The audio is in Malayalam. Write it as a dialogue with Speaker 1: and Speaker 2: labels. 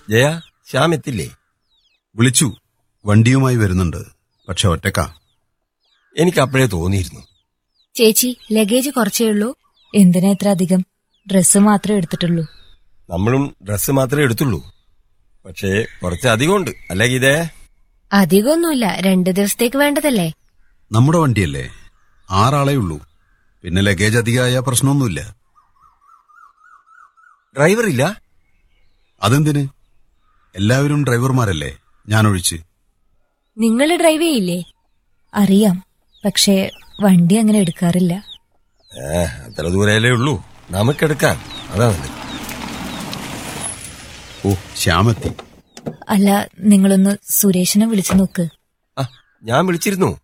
Speaker 1: ജയ ശ്യാം എത്തില്ലേ
Speaker 2: വിളിച്ചു വണ്ടിയുമായി വരുന്നുണ്ട് പക്ഷെ ഒറ്റക്കാ
Speaker 1: എനിക്ക് അപ്പോഴേ തോന്നിയിരുന്നു
Speaker 3: ചേച്ചി ലഗേജ് കുറച്ചേ ഉള്ളൂ എന്തിനാ ഇത്ര അധികം ഡ്രസ്സ് മാത്രമേ എടുത്തിട്ടുള്ളൂ
Speaker 1: നമ്മളും ഡ്രസ്സ് മാത്രമേ എടുത്തുള്ളൂ പക്ഷേ കുറച്ച് അധികമുണ്ട് അല്ലേ ഗീതേ
Speaker 3: അധികമൊന്നുമില്ല രണ്ടു ദിവസത്തേക്ക് വേണ്ടതല്ലേ
Speaker 2: നമ്മുടെ വണ്ടിയല്ലേ ആറാളേ ഉള്ളൂ പിന്നെ ലഗേജ് അധികമായ പ്രശ്നമൊന്നുമില്ല
Speaker 1: ഡ്രൈവർ ഇല്ല
Speaker 2: അതെന്തിന് എല്ലാവരും ഡ്രൈവർമാരല്ലേ ഞാനൊഴിച്ച്
Speaker 3: നിങ്ങൾ ഡ്രൈവ് ചെയ്യില്ലേ അറിയാം പക്ഷേ വണ്ടി അങ്ങനെ എടുക്കാറില്ല
Speaker 1: ഏ അത്ര ദൂരല്ലേ ഉള്ളൂ നമുക്കെടുക്കാം അതാ നല്ലത്
Speaker 2: ഓ ശ്യാമെത്തി
Speaker 3: അല്ല നിങ്ങളൊന്ന് സുരേഷിനെ വിളിച്ചു നോക്ക്
Speaker 1: ആ ഞാൻ വിളിച്ചിരുന്നു